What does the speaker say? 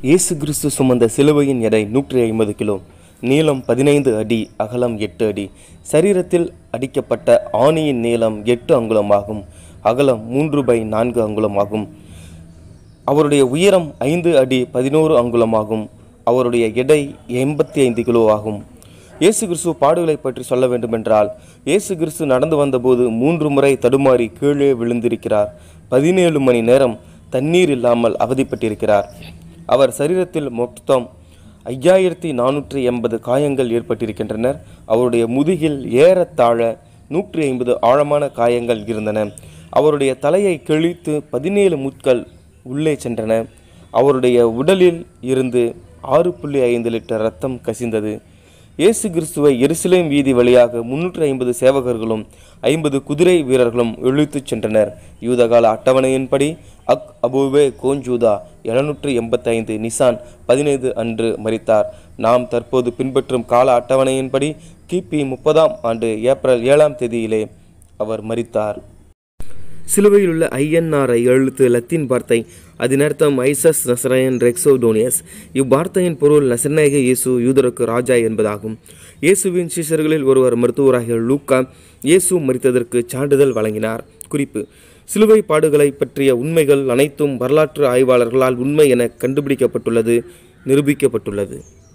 இயேசு கிறிஸ்து சுமந்த சிலுவையின் எடை நூற்றி ஐம்பது கிலோ நீளம் பதினைந்து அடி அகலம் எட்டு அடி சரீரத்தில் அடிக்கப்பட்ட ஆணியின் நீளம் எட்டு அங்குலமாகும் அகலம் மூன்று பை நான்கு அங்குலமாகும் அவருடைய உயரம் ஐந்து அடி பதினோரு அங்குலமாகும் அவருடைய எடை எண்பத்தி ஐந்து கிலோ ஆகும் இயேசு கிறிஸ்து பாடுகளை பற்றி சொல்ல வேண்டுமென்றால் இயேசு கிறிஸ்து நடந்து வந்தபோது மூன்று முறை தடுமாறி கீழே விழுந்திருக்கிறார் பதினேழு மணி நேரம் தண்ணீர் இல்லாமல் அவதிப்பட்டிருக்கிறார் அவர் சரீரத்தில் மொத்தம் ஐயாயிரத்தி நானூற்றி எண்பது காயங்கள் ஏற்பட்டிருக்கின்றனர் அவருடைய முதுகில் ஏறத்தாழ நூற்றி ஐம்பது ஆழமான காயங்கள் இருந்தன அவருடைய தலையை கிழித்து பதினேழு முட்கள் உள்ளே சென்றன அவருடைய உடலில் இருந்து ஆறு புள்ளி ஐந்து லிட்டர் ரத்தம் கசிந்தது இயேசு கிறிஸ்துவை எருசலேம் வீதி வழியாக முன்னூற்றி ஐம்பது சேவகர்களும் ஐம்பது குதிரை வீரர்களும் இழுத்துச் சென்றனர் யூதகால அட்டவணையின்படி அக் அபுவே கோஞ்சூதா எழுநூற்று எண்பத்தைந்து நிசான் பதினைந்து அன்று மரித்தார் நாம் தற்போது பின்பற்றும் கால அட்டவணையின்படி கிபி முப்பதாம் ஆண்டு ஏப்ரல் ஏழாம் தேதியிலே அவர் மரித்தார் சிலுவையில் உள்ள ஐஎன்ஆரை எழுத்து லத்தீன் வார்த்தை அதன் அர்த்தம் ஐசஸ் நசரயன் ரெக்ஸோடோனியஸ் இவ்வார்த்தையின் பொருள் நசநாயக இயேசு யூதருக்கு ராஜா என்பதாகும் இயேசுவின் சீஷர்களில் ஒருவர் மருத்துவராகிய லூக்கா இயேசு மரித்ததற்கு சான்றிதழ் வழங்கினார் குறிப்பு சிலுவை பாடுகளை பற்றிய உண்மைகள் அனைத்தும் வரலாற்று ஆய்வாளர்களால் உண்மை என கண்டுபிடிக்கப்பட்டுள்ளது நிரூபிக்கப்பட்டுள்ளது